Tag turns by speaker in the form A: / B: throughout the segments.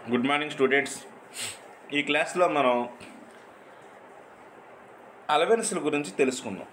A: good morning students ఈ క్లాస్లో మనం అలవెన్స్ల గురించి తెలుసుకుందాం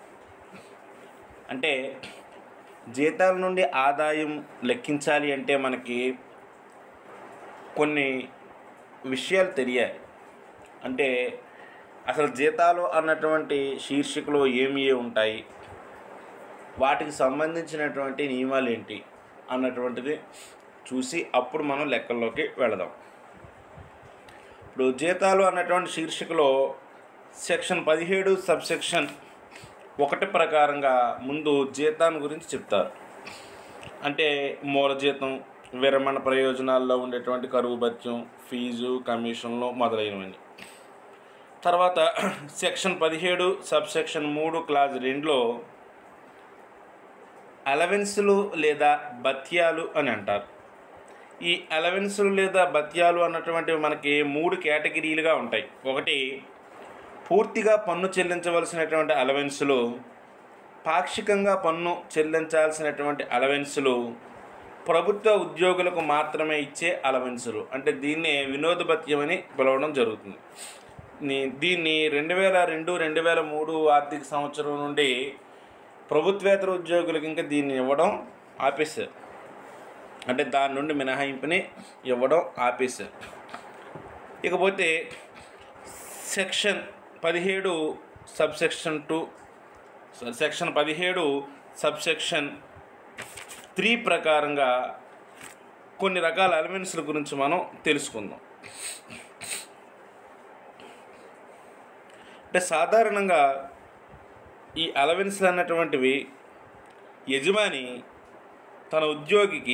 A: అంటే జీతాల నుండి ఆదాయం లెక్కించాలి అంటే మనకి కొన్ని విషయాలు తెలియాలి అంటే అసలు జీతాలు అన్నటువంటి శీర్షికలో ఏమి ఏ ఉంటాయి వాటికి సంబంధించినటువంటి నియమాలు ఏంటి అన్నటువంటిది చూసి అప్పుడు మనం లెక్కల్లోకి వెళదాం ఇప్పుడు జీతాలు అన్నటువంటి శీర్షికలో సెక్షన్ పదిహేడు సబ్సెక్షన్ ఒకటి ప్రకారంగా ముందు జీతాన్ని గురించి చెప్తారు అంటే మూల జీతం విరమణ ప్రయోజనాల్లో ఉండేటువంటి కరువు భత్యం ఫీజు కమిషన్లు మొదలైనవన్నీ తర్వాత సెక్షన్ పదిహేడు సబ్ సెక్షన్ మూడు క్లాజ్ రెండులో అలవెన్సులు లేదా భత్యాలు అని అంటారు ఈ అలవెన్సులు లేదా భత్యాలు అన్నటువంటివి మనకి మూడు కేటగిరీలుగా ఉంటాయి ఒకటి పూర్తిగా పన్ను చెల్లించవలసినటువంటి అలవెన్సులు పాక్షికంగా పన్ను చెల్లించాల్సినటువంటి అలవెన్సులు ప్రభుత్వ ఉద్యోగులకు మాత్రమే ఇచ్చే అలవెన్సులు అంటే దీన్నే వినోద భత్యం అని పిలవడం జరుగుతుంది నీ- దీన్ని రెండు వేల రెండు రెండు వేల మూడు ఆర్థిక సంవత్సరం నుండి ప్రభుత్వేతర ఉద్యోగులకు ఇంకా దీన్ని ఇవ్వడం ఆపేశారు అంటే దాని నుండి మినహాయింపుని ఇవ్వడం ఆపేశారు ఇకపోతే సెక్షన్ పదిహేడు సబ్ సెక్షన్ టూ సెక్షన్ పదిహేడు సబ్ సెక్షన్ త్రీ ప్రకారంగా కొన్ని రకాల ఎలిమెంట్స్ల గురించి మనం తెలుసుకుందాం అంటే సాధారణంగా ఈ అలవెన్స్లు అన్నటువంటివి యజమాని తన ఉద్యోగికి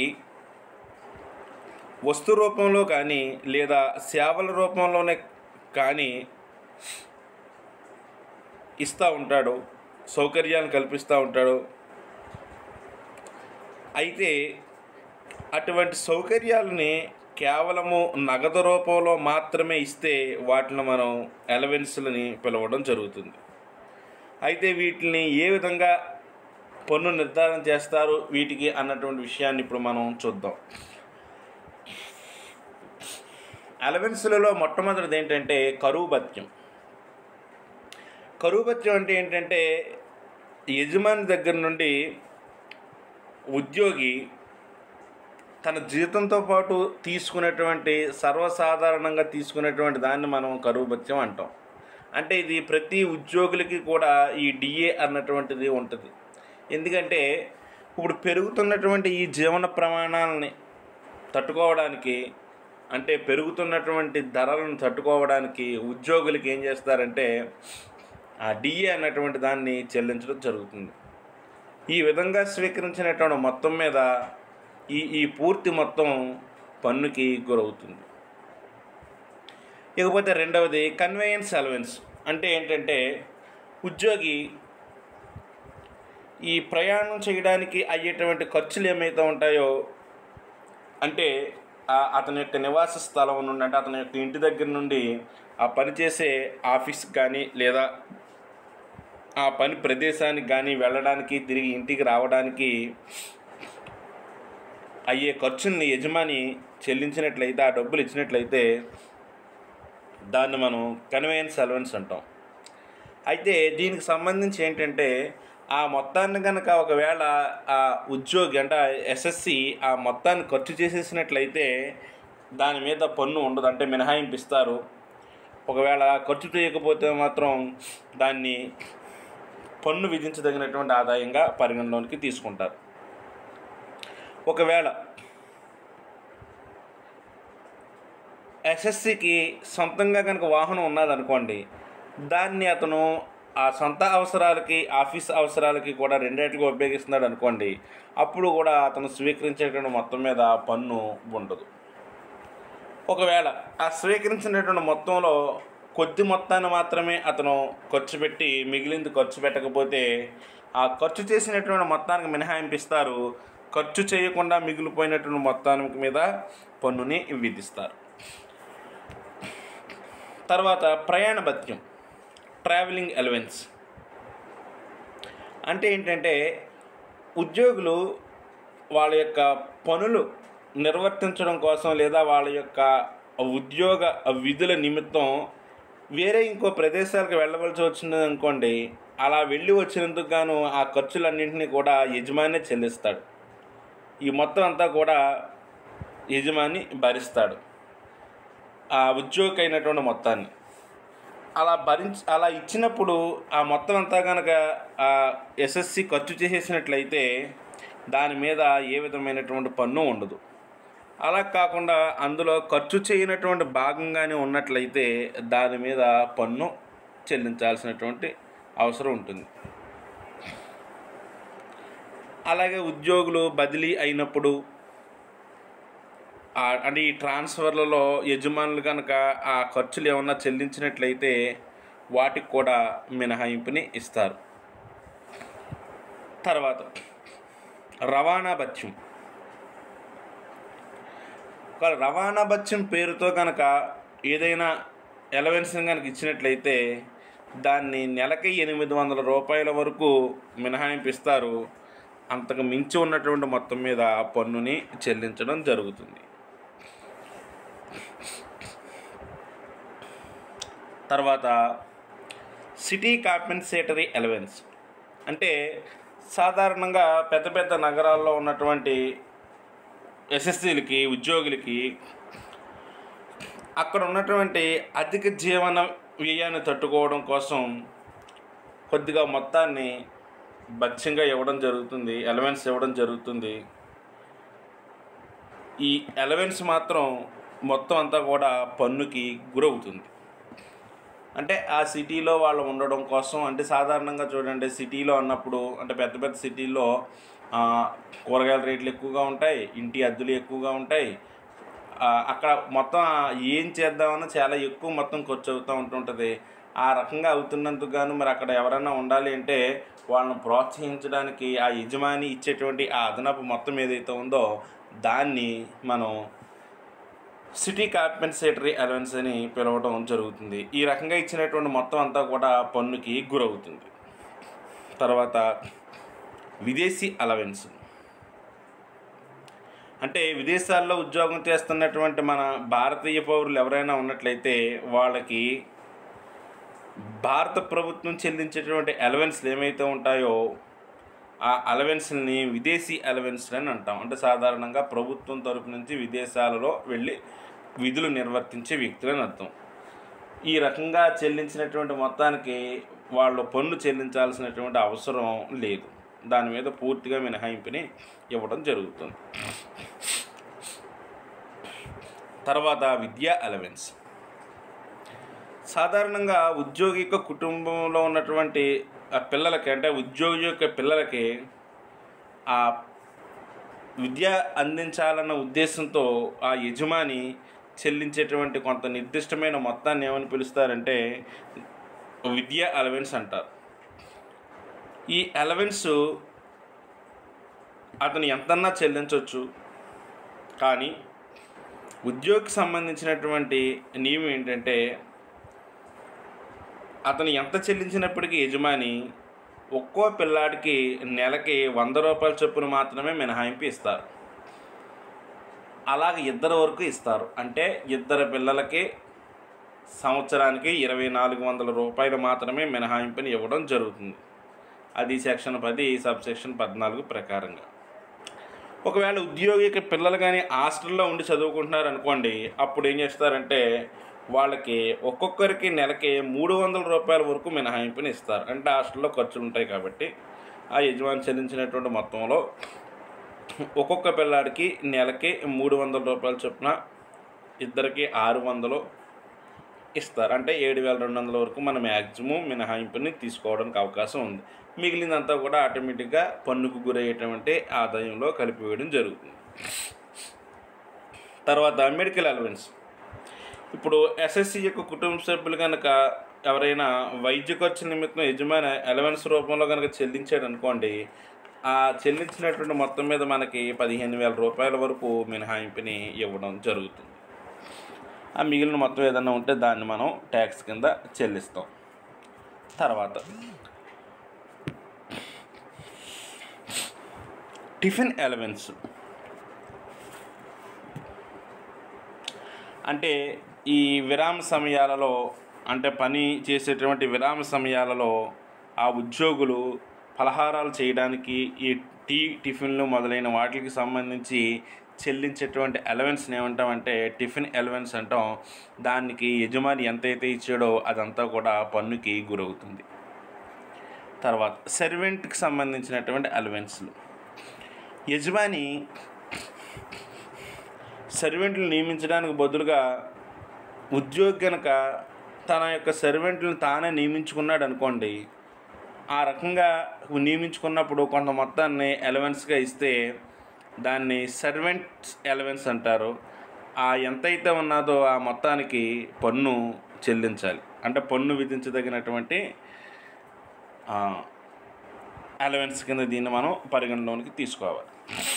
A: వస్తు రూపంలో కానీ లేదా సేవల రూపంలోనే కానీ ఇస్తూ ఉంటాడు సౌకర్యాలను కల్పిస్తూ ఉంటాడు అయితే అటువంటి సౌకర్యాలని కేవలము నగదు రూపంలో మాత్రమే ఇస్తే వాటిని మనం ఎలవెన్స్లని పిలవడం జరుగుతుంది అయితే వీటిని ఏ విధంగా పన్ను నిర్ధారణ చేస్తారు వీటికి అన్నటువంటి విషయాన్ని ఇప్పుడు మనం చూద్దాం అలవెన్స్లలో మొట్టమొదటిది ఏంటంటే కరువు భత్యం కరువు భత్యం అంటే ఏంటంటే యజమాని దగ్గర నుండి ఉద్యోగి తన జీతంతో పాటు తీసుకునేటువంటి సర్వసాధారణంగా తీసుకునేటువంటి దాన్ని మనం కరువు భత్యం అంటాం అంటే ఇది ప్రతి ఉద్యోగులకి కూడా ఈ డిఏ అన్నటువంటిది ఉంటుంది ఎందుకంటే ఇప్పుడు పెరుగుతున్నటువంటి ఈ జీవన ప్రమాణాలని తట్టుకోవడానికి అంటే పెరుగుతున్నటువంటి ధరలను తట్టుకోవడానికి ఉద్యోగులకి ఏం చేస్తారంటే ఆ డిఏ అన్నటువంటి దాన్ని చెల్లించడం జరుగుతుంది ఈ విధంగా స్వీకరించినటువంటి మొత్తం మీద ఈ ఈ పూర్తి మొత్తం పన్నుకి గురవుతుంది ఇకపోతే రెండవది కన్వేయన్స్ అలవెన్స్ అంటే ఏంటంటే ఉద్యోగి ఈ ప్రయాణం చేయడానికి అయ్యేటువంటి ఖర్చులు ఏమైతే ఉంటాయో అంటే ఆ- అతని యొక్క నివాస స్థలం నుండి అంటే అతని యొక్క ఇంటి దగ్గర నుండి ఆ పని చేసే ఆఫీస్ కానీ లేదా ఆ పని ప్రదేశానికి కానీ వెళ్ళడానికి తిరిగి ఇంటికి రావడానికి అయ్యే ఖర్చుల్ని యజమాని చెల్లించినట్లయితే ఆ డబ్బులు ఇచ్చినట్లయితే దాన్ని మనం కన్వేయన్స్ అలవెన్స్ అంటాం అయితే దీనికి సంబంధించి ఏంటంటే ఆ మొత్తాన్ని కనుక ఒకవేళ ఆ ఉద్యోగి అంటే ఎస్ఎస్సి ఆ మొత్తాన్ని ఖర్చు చేసేసినట్లయితే దాని మీద పన్ను ఉండదు అంటే మినహాయింపు ఇస్తారు ఒకవేళ ఖర్చు చేయకపోతే మాత్రం దాన్ని పన్ను విధించదగినటువంటి ఆదాయంగా పరిగణలోనికి తీసుకుంటారు ఒకవేళ ఎస్ఎస్సికి సొంతంగా కనుక వాహనం ఉన్నదనుకోండి దాన్ని అతను ఆ సొంత అవసరాలకి ఆఫీస్ అవసరాలకి కూడా రెండేటిగా ఉపయోగిస్తున్నాడు అనుకోండి అప్పుడు కూడా అతను స్వీకరించేటువంటి మొత్తం మీద పన్ను ఉండదు ఒకవేళ ఆ స్వీకరించినటువంటి మొత్తంలో కొద్ది మొత్తాన్ని మాత్రమే అతను ఖర్చు పెట్టి మిగిలింది ఖర్చు పెట్టకపోతే ఆ ఖర్చు చేసినటువంటి మొత్తానికి మినహాయింపు ఇస్తారు ఖర్చు చేయకుండా మిగిలిపోయినటువంటి మొత్తానికి మీద పన్నుని విధిస్తారు తర్వాత ప్రయాణ భత్యం ట్రావెలింగ్ అలవెన్స్ అంటే ఏంటంటే ఉద్యోగులు వాళ్ళ యొక్క పనులు నిర్వర్తించడం కోసం లేదా వాళ్ళ యొక్క ఉద్యోగ విధుల నిమిత్తం వేరే ఇంకో ప్రదేశాలకు వెళ్ళవలసి వచ్చింది అనుకోండి అలా వెళ్ళి వచ్చినందుకు గాను ఆ ఖర్చులన్నింటినీ కూడా యజమాని చెల్లిస్తాడు ఈ మొత్తం అంతా కూడా యజమాని భరిస్తాడు ఆ ఉద్యోగి అయినటువంటి మొత్తాన్ని అలా భరించి అలా ఇచ్చినప్పుడు ఆ మొత్తం అంతా కనుక ఆ ఎస్ఎస్సి ఖర్చు చేసేసినట్లయితే దాని మీద ఏ విధమైనటువంటి పన్ను ఉండదు అలా కాకుండా అందులో ఖర్చు చేయనటువంటి భాగంగానే ఉన్నట్లయితే దాని మీద పన్ను చెల్లించాల్సినటువంటి అవసరం ఉంటుంది అలాగే ఉద్యోగులు బదిలీ అయినప్పుడు ఆ- అంటే ఈ ట్రాన్స్ఫర్లలో యజమానులు కనుక ఆ ఖర్చులు ఏమన్నా చెల్లించినట్లయితే వాటికి కూడా మినహాయింపుని ఇస్తారు తర్వాత రవాణా భత్యం ఒక రవాణా భత్యం పేరుతో కనుక ఏదైనా ఎలవెన్స్ని కనుక ఇచ్చినట్లయితే దాన్ని నెలకి ఎనిమిది వందల రూపాయల వరకు మినహాయింపు ఇస్తారు అంతకు మించి ఉన్నటువంటి మొత్తం మీద పన్నుని చెల్లించడం జరుగుతుంది తర్వాత సిటీ కాంపెన్సేటరీ ఎలవెన్స్ అంటే సాధారణంగా పెద్ద పెద్ద నగరాల్లో ఉన్నటువంటి ఎస్ఎస్సీలకి ఉద్యోగులకి అక్కడ ఉన్నటువంటి అధిక జీవన వ్యయాన్ని తట్టుకోవడం కోసం కొద్దిగా మొత్తాన్ని భత్యంగా ఇవ్వడం జరుగుతుంది ఎలవెన్స్ ఇవ్వడం జరుగుతుంది ఈ ఎలవెన్స్ మాత్రం మొత్తం అంతా కూడా పన్నుకి గురవుతుంది అంటే ఆ సిటీలో వాళ్ళు ఉండడం కోసం అంటే సాధారణంగా చూడండి సిటీలో ఉన్నప్పుడు అంటే పెద్ద పెద్ద సిటీల్లో ఆ, కూరగాయల రేట్లు ఎక్కువగా ఉంటాయి ఇంటి అద్దెలు ఎక్కువగా ఉంటాయి ఆ, అక్కడ మొత్తం ఏం చేద్దామన్నా చాలా ఎక్కువ మొత్తం ఖర్చు అవుతూ ఉంటుంటుంది ఆ రకంగా అవుతున్నందుకు గాను మరి అక్కడ ఎవరైనా ఉండాలి అంటే వాళ్ళని ప్రోత్సహించడానికి ఆ యజమాని ఇచ్చేటువంటి ఆ అదనపు మొత్తం ఏదైతే ఉందో దాన్ని మనం సిటీ కాంపెన్సేటరీ అలవెన్స్ అని పిలవడం జరుగుతుంది ఈ రకంగా ఇచ్చినటువంటి మొత్తం అంతా కూడా పన్నుకి గురవుతుంది తర్వాత విదేశీ అలవెన్స్ అంటే విదేశాల్లో ఉద్యోగం చేస్తున్నటువంటి మన భారతీయ పౌరులు ఎవరైనా ఉన్నట్లయితే వాళ్ళకి భారత ప్రభుత్వం చెల్లించేటువంటి అలవెన్స్లు ఏమైతే ఉంటాయో ఆ అలవెన్స్ని విదేశీ అలవెన్స్లు అని అంటాం అంటే సాధారణంగా ప్రభుత్వం తరపు నుంచి విదేశాలలో వెళ్ళి విధులు నిర్వర్తించే వ్యక్తులని అర్థం ఈ రకంగా చెల్లించినటువంటి మొత్తానికి వాళ్ళు పన్ను చెల్లించాల్సినటువంటి అవసరం లేదు దాని మీద పూర్తిగా మినహాయింపుని ఇవ్వడం జరుగుతుంది తర్వాత విద్యా అలవెన్స్ సాధారణంగా ఉద్యోగి యొక్క కుటుంబంలో ఉన్నటువంటి ఆ పిల్లలకి అంటే ఉద్యోగి యొక్క పిల్లలకి ఆ విద్య అందించాలన్న ఉద్దేశంతో ఆ యజమాని చెల్లించేటువంటి కొంత నిర్దిష్టమైన మొత్తాన్ని ఏమని పిలుస్తారంటే విద్యా అలవెన్స్ అంటారు ఈ అలవెన్స్ అతను ఎంతన్నా చెల్లించవచ్చు కానీ ఉద్యోగికి సంబంధించినటువంటి నియమం ఏంటంటే అతను ఎంత చెల్లించినప్పటికీ యజమాని ఒక్కో పిల్లాడికి నెలకి వంద రూపాయల చొప్పున మాత్రమే మినహాయింపు ఇస్తారు అలాగే ఇద్దరు వరకు ఇస్తారు అంటే ఇద్దరు పిల్లలకి సంవత్సరానికి ఇరవై నాలుగు వందల రూపాయలు మాత్రమే మినహాయింపుని ఇవ్వడం జరుగుతుంది అది సెక్షన్ పది సబ్ సెక్షన్ పద్నాలుగు ప్రకారంగా ఒకవేళ ఉద్యోగికి పిల్లలు కానీ హాస్టల్లో ఉండి చదువుకుంటున్నారు అనుకోండి అప్పుడు ఏం చేస్తారంటే వాళ్ళకి ఒక్కొక్కరికి నెలకి మూడు వందల రూపాయల వరకు మినహాయింపుని ఇస్తారు అంటే హాస్టల్లో ఖర్చులు ఉంటాయి కాబట్టి ఆ యజమాని చెల్లించినటువంటి మొత్తంలో ఒక్కొక్క పిల్లాడికి నెలకి మూడు వందల రూపాయల చొప్పున ఇద్దరికి ఆరు వందలు ఇస్తారు అంటే ఏడు వేల రెండు వందల వరకు మన మ్యాక్సిమం మినహాయింపుని తీసుకోవడానికి అవకాశం ఉంది మిగిలినంతా కూడా ఆటోమేటిక్గా పన్నుకు గురయ్యేటువంటి ఆదాయంలో కలిపివేయడం జరుగుతుంది తర్వాత మెడికల్ అలవెన్స్ ఇప్పుడు ఎస్ఎస్సి యొక్క కుటుంబ సభ్యులు కనుక ఎవరైనా వైద్య ఖర్చు నిమిత్తం యజమాని అలవెన్స్ రూపంలో కనుక చెల్లించాడు అనుకోండి ఆ చెల్లించినటువంటి మొత్తం మీద మనకి పదిహేను వేల రూపాయల వరకు మినహాయింపుని ఇవ్వడం జరుగుతుంది ఆ మిగిలిన మొత్తం ఏదైనా ఉంటే దాన్ని మనం ట్యాక్స్ కింద చెల్లిస్తాం తర్వాత టిఫిన్ అలవెన్స్ అంటే ఈ విరామ సమయాలలో అంటే పని చేసేటువంటి విరామ సమయాలలో ఆ ఉద్యోగులు పలహారాలు చేయడానికి ఈ టీ టిఫిన్లు మొదలైన వాటికి సంబంధించి చెల్లించేటువంటి అలవెన్స్ని ఏమంటామంటే టిఫిన్ అలవెన్స్ అంటాం దానికి యజమాని ఎంతైతే ఇచ్చాడో అదంతా కూడా పన్నుకి గురవుతుంది తర్వాత సర్వెంట్కి సంబంధించినటువంటి అలవెన్స్లు యజమాని సర్వెంట్లు నియమించడానికి బదులుగా ఉద్యోగి కనుక తన యొక్క సర్వెంట్లను తానే నియమించుకున్నాడు అనుకోండి ఆ రకంగా నియమించుకున్నప్పుడు కొంత మొత్తాన్ని ఎలవెన్స్గా ఇస్తే దాన్ని సర్వెంట్స్ ఎలవెన్స్ అంటారు ఆ ఎంతైతే ఉన్నదో ఆ మొత్తానికి పన్ను చెల్లించాలి అంటే పన్ను విధించదగినటువంటి అలవెన్స్ కింద దీన్ని మనం పరిగణలోనికి తీసుకోవాలి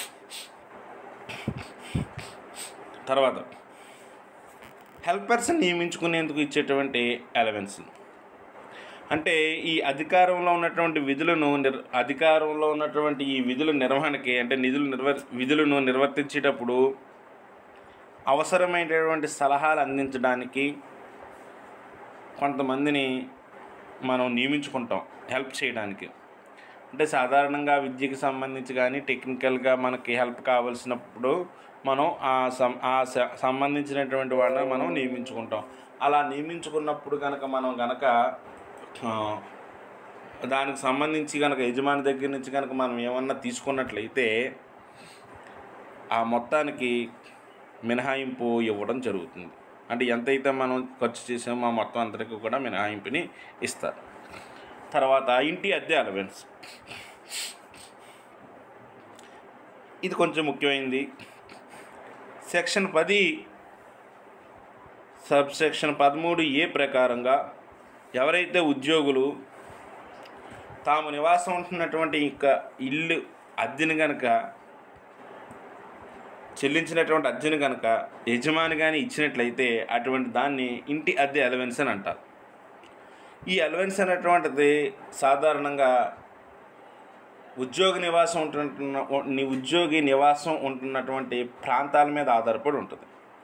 A: తర్వాత హెల్పర్స్ నియమించుకునేందుకు ఇచ్చేటువంటి అలవెన్స్ అంటే ఈ అధికారంలో ఉన్నటువంటి విధులను నిర్ అధికారంలో ఉన్నటువంటి ఈ విధుల నిర్వహణకి అంటే నిధులు నిర్వర్ విధులను నిర్వర్తించేటప్పుడు అవసరమైనటువంటి సలహాలు అందించడానికి కొంతమందిని మనం నియమించుకుంటాం హెల్ప్ చేయడానికి అంటే సాధారణంగా విద్యకి సంబంధించి కానీ టెక్నికల్గా మనకి హెల్ప్ కావాల్సినప్పుడు మనం ఆ సం ఆ స- సంబంధించినటువంటి వాళ్ళని మనం నియమించుకుంటాం అలా నియమించుకున్నప్పుడు కనుక మనం కనుక ఆ, దానికి సంబంధించి కనుక యజమాని దగ్గర నుంచి కనుక మనం ఏమన్నా తీసుకున్నట్లయితే ఆ మొత్తానికి మినహాయింపు ఇవ్వడం జరుగుతుంది అంటే ఎంతైతే మనం ఖర్చు చేసామో ఆ మొత్తం అంతటికి కూడా మినహాయింపుని ఇస్తారు తర్వాత ఇంటి అద్దె అలవెన్స్ ఇది కొంచెం ముఖ్యమైనది సెక్షన్ పది సబ్ సెక్షన్ పదమూడు ఏ ప్రకారంగా ఎవరైతే ఉద్యోగులు తాము నివాసం ఉంటున్నటువంటి ఇక ఇల్లు అద్దెని కనుక చెల్లించినటువంటి అద్దెని కనుక యజమాని కానీ ఇచ్చినట్లయితే అటువంటి దాన్ని ఇంటి అద్దె అలవెన్స్ అని అంటారు ఈ అలవెన్స్ అనేటువంటిది సాధారణంగా ఉద్యోగి నివాసం ఉంటున్న ని ఉద్యోగి నివాసం ఉంటున్నటువంటి ప్రాంతాల మీద ఆధారపడి ఉంటుంది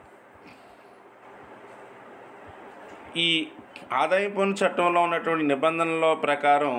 A: ఈ ఆదాయ పన్ను చట్టంలో ఉన్నటువంటి నిబంధనల ప్రకారం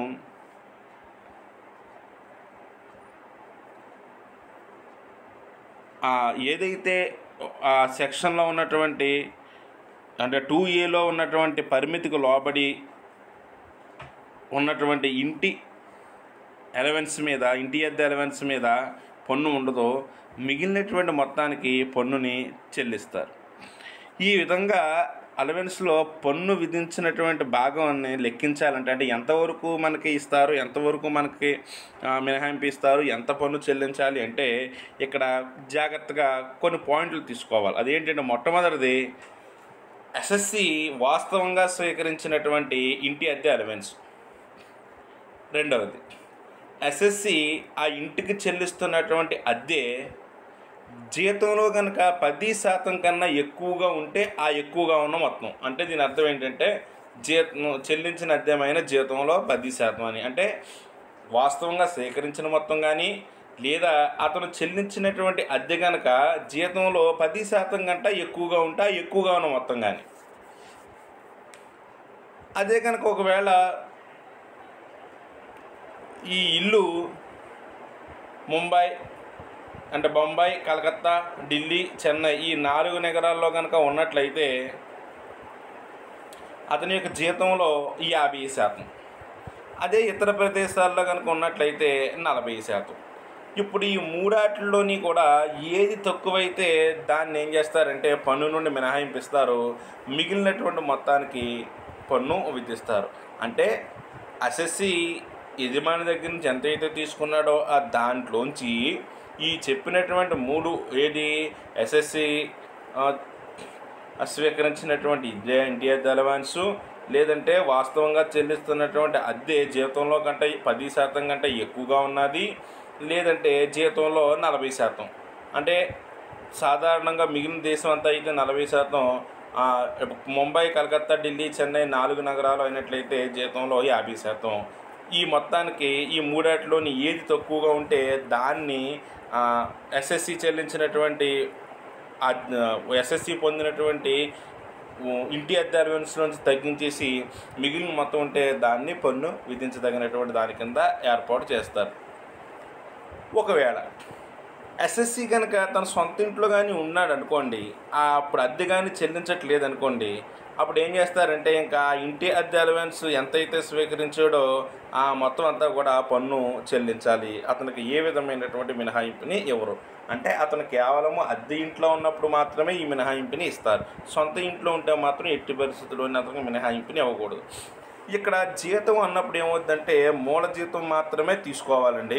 A: ఆ ఏదైతే ఆ సెక్షన్లో ఉన్నటువంటి అంటే టూ ఏలో ఉన్నటువంటి పరిమితికి లోబడి ఉన్నటువంటి ఇంటి ఎలవెన్స్ మీద ఇంటి అద్దె ఎలవెన్స్ మీద పన్ను ఉండదో మిగిలినటువంటి మొత్తానికి పన్నుని చెల్లిస్తారు ఈ విధంగా అలవెన్స్లో పన్ను విధించినటువంటి భాగాన్ని లెక్కించాలంటే అంటే ఎంతవరకు మనకి ఇస్తారు ఎంతవరకు మనకి ఆ, మినహాయింపు ఇస్తారు ఎంత పన్ను చెల్లించాలి అంటే ఇక్కడ జాగ్రత్తగా కొన్ని పాయింట్లు తీసుకోవాలి అదేంటంటే మొట్టమొదటిది ఎస్ఎస్సి వాస్తవంగా స్వీకరించినటువంటి ఇంటి అద్దె అలవెన్స్ రెండవది ఎస్ఎస్సి ఆ ఇంటికి చెల్లిస్తున్నటువంటి అద్దె జీతంలో కనుక పది శాతం కన్నా ఎక్కువగా ఉంటే ఆ ఎక్కువగా ఉన్న మొత్తం అంటే దీని అర్థం ఏంటంటే జీతం చెల్లించిన అద్దెమైన జీతంలో పది శాతం అని అంటే వాస్తవంగా సేకరించిన మొత్తం కానీ లేదా అతను చెల్లించినటువంటి అద్దె కనుక జీతంలో పది శాతం కంటే ఎక్కువగా ఉంటే ఆ ఎక్కువగా ఉన్న మొత్తం కానీ అదే కనుక ఒకవేళ ఈ ఇల్లు ముంబై అంటే బొంబాయి కలకత్తా ఢిల్లీ చెన్నై ఈ నాలుగు నగరాల్లో కనుక ఉన్నట్లయితే అతని యొక్క జీతంలో యాభై శాతం అదే ఇతర ప్రదేశాల్లో కనుక ఉన్నట్లయితే నలభై శాతం ఇప్పుడు ఈ మూడాటిల్లోని కూడా ఏది తక్కువైతే దాన్ని ఏం చేస్తారంటే పన్ను నుండి మినహాయింపిస్తారు మిగిలినటువంటి మొత్తానికి పన్ను విధిస్తారు అంటే అసెస్సి యజమాని దగ్గర నుంచి ఎంతైతే తీసుకున్నాడో ఆ దాంట్లోంచి ఈ చెప్పినటువంటి మూడు ఏది ఎస్ఎస్సి స్వీకరించినటువంటి ఇదే ఎన్టీఆర్ అలవాన్సు లేదంటే వాస్తవంగా చెల్లిస్తున్నటువంటి అద్దె జీతంలో కంటే పది శాతం కంటే ఎక్కువగా ఉన్నది లేదంటే జీతంలో నలభై శాతం అంటే సాధారణంగా మిగిలిన దేశం అంతా అయితే నలభై శాతం ఆ, ముంబై కలకత్తా ఢిల్లీ చెన్నై నాలుగు నగరాలు అయినట్లయితే జీతంలో యాభై శాతం ఈ మొత్తానికి ఈ మూడాటిలోని ఏది తక్కువగా ఉంటే దాన్ని ఎస్ఎస్సి చెల్లించినటువంటి ఎస్ఎస్సి పొందినటువంటి ఉ, ఇంటి అద్దె అలవెన్స్ నుంచి తగ్గించేసి మిగిలిన మొత్తం ఉంటే దాన్ని పన్ను విధించదగినటువంటి దాని కింద ఏర్పాటు చేస్తారు ఒకవేళ ఎస్ఎస్సి కనుక తన సొంత ఇంట్లో కానీ ఉన్నాడు అనుకోండి ఆ అప్పుడు అద్దె కానీ చెల్లించట్లేదు అనుకోండి అప్పుడు ఏం చేస్తారంటే ఇంకా ఆ ఇంటి అద్దె అలవెన్స్ ఎంతైతే స్వీకరించాడో ఆ మొత్తం అంతా కూడా పన్ను చెల్లించాలి అతనికి ఏ విధమైనటువంటి మినహాయింపుని ఇవ్వరు అంటే అతను కేవలము అద్దె ఇంట్లో ఉన్నప్పుడు మాత్రమే ఈ మినహాయింపుని ఇస్తారు సొంత ఇంట్లో ఉంటే మాత్రం ఎట్టి పరిస్థితుల్లో అతనికి మినహాయింపుని ఇవ్వకూడదు ఇక్కడ జీతం అన్నప్పుడు ఏమవుద్దంటే మూల జీతం మాత్రమే తీసుకోవాలండి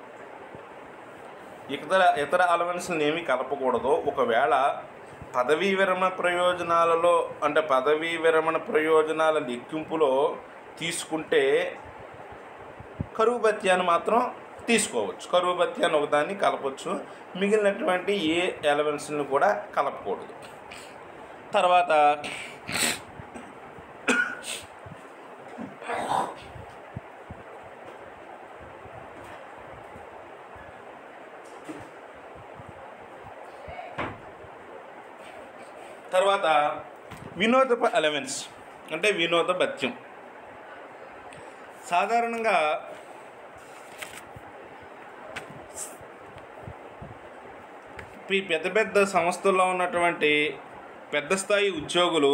A: ఇతర ఇతర అలవెన్స్లను ఏమీ కలపకూడదు ఒకవేళ పదవీ విరమణ ప్రయోజనాలలో అంటే పదవీ విరమణ ప్రయోజనాల లెక్కింపులో తీసుకుంటే కరువు భత్యాన్ని మాత్రం తీసుకోవచ్చు కరువు భత్యాన్ని ఒకదాన్ని కలపచ్చు మిగిలినటువంటి ఏ ఎలవెన్స్ని కూడా కలపకూడదు తర్వాత తర్వాత వినోద అలవెన్స్ అంటే వినోద భత్యం సాధారణంగా ఈ పెద్ద పెద్ద సంస్థల్లో ఉన్నటువంటి పెద్ద స్థాయి ఉద్యోగులు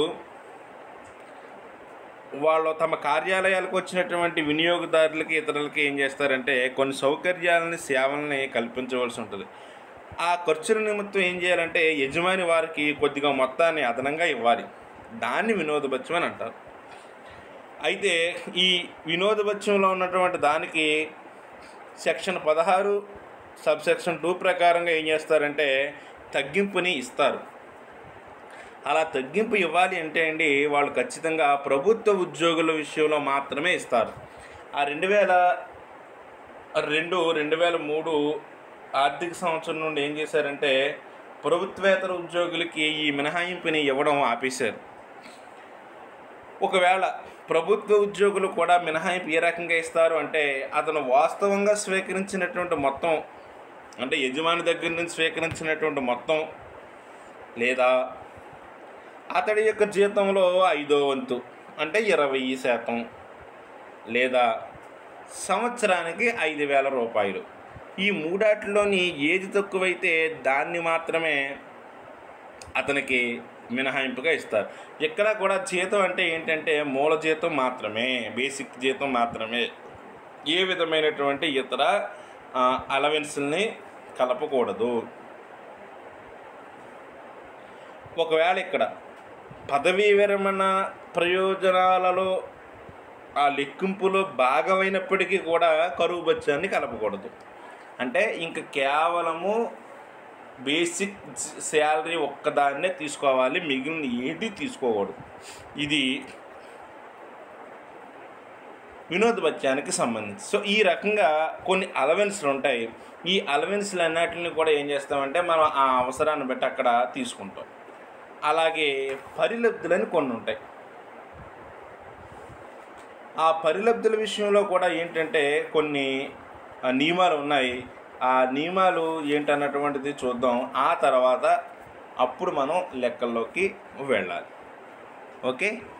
A: వాళ్ళు తమ కార్యాలయాలకు వచ్చినటువంటి వినియోగదారులకి ఇతరులకి ఏం చేస్తారంటే కొన్ని సౌకర్యాలని సేవల్ని కల్పించవలసి ఉంటుంది ఆ ఖర్చుల నిమిత్తం ఏం చేయాలంటే యజమాని వారికి కొద్దిగా మొత్తాన్ని అదనంగా ఇవ్వాలి దాన్ని వినోదభత్యం అని అంటారు అయితే ఈ వినోదభత్యంలో ఉన్నటువంటి దానికి సెక్షన్ పదహారు సబ్ సెక్షన్ టూ ప్రకారంగా ఏం చేస్తారంటే తగ్గింపుని ఇస్తారు అలా తగ్గింపు ఇవ్వాలి అంటే అండి వాళ్ళు ఖచ్చితంగా ప్రభుత్వ ఉద్యోగుల విషయంలో మాత్రమే ఇస్తారు ఆ రెండు వేల రెండు రెండు వేల మూడు ఆర్థిక సంవత్సరం నుండి ఏం చేశారంటే ప్రభుత్వేతర ఉద్యోగులకి ఈ మినహాయింపుని ఇవ్వడం ఆపేశారు ఒకవేళ ప్రభుత్వ ఉద్యోగులు కూడా మినహాయింపు ఏ రకంగా ఇస్తారు అంటే అతను వాస్తవంగా స్వీకరించినటువంటి మొత్తం అంటే యజమాని దగ్గర నుంచి స్వీకరించినటువంటి మొత్తం లేదా అతడి యొక్క జీతంలో ఐదో వంతు అంటే ఇరవై శాతం లేదా సంవత్సరానికి ఐదు వేల రూపాయలు ఈ మూడాటిలోని ఏది తక్కువైతే దాన్ని మాత్రమే అతనికి మినహాయింపుగా ఇస్తారు ఇక్కడ కూడా జీతం అంటే ఏంటంటే మూల జీతం మాత్రమే బేసిక్ జీతం మాత్రమే ఏ విధమైనటువంటి ఇతర అలవెన్స్ని కలపకూడదు ఒకవేళ ఇక్కడ పదవీ విరమణ ప్రయోజనాలలో ఆ లెక్కింపులో భాగమైనప్పటికీ కూడా కరువు బత్యాన్ని కలపకూడదు అంటే ఇంక కేవలము బేసిక్ శాలరీ ఒక్కదాన్నే తీసుకోవాలి మిగిలిన ఏది తీసుకోకూడదు ఇది వినోద భత్యానికి సంబంధించి సో ఈ రకంగా కొన్ని అలవెన్స్లు ఉంటాయి ఈ అలవెన్స్లు అన్నిటిని కూడా ఏం చేస్తామంటే మనం ఆ అవసరాన్ని బట్టి అక్కడ తీసుకుంటాం అలాగే పరిలబ్ధులని కొన్ని ఉంటాయి ఆ పరిలబ్ధుల విషయంలో కూడా ఏంటంటే కొన్ని ఆ, నియమాలు ఉన్నాయి ఆ నియమాలు ఏంటన్నటువంటిది చూద్దాం ఆ తర్వాత అప్పుడు మనం లెక్కల్లోకి వెళ్ళాలి ఓకే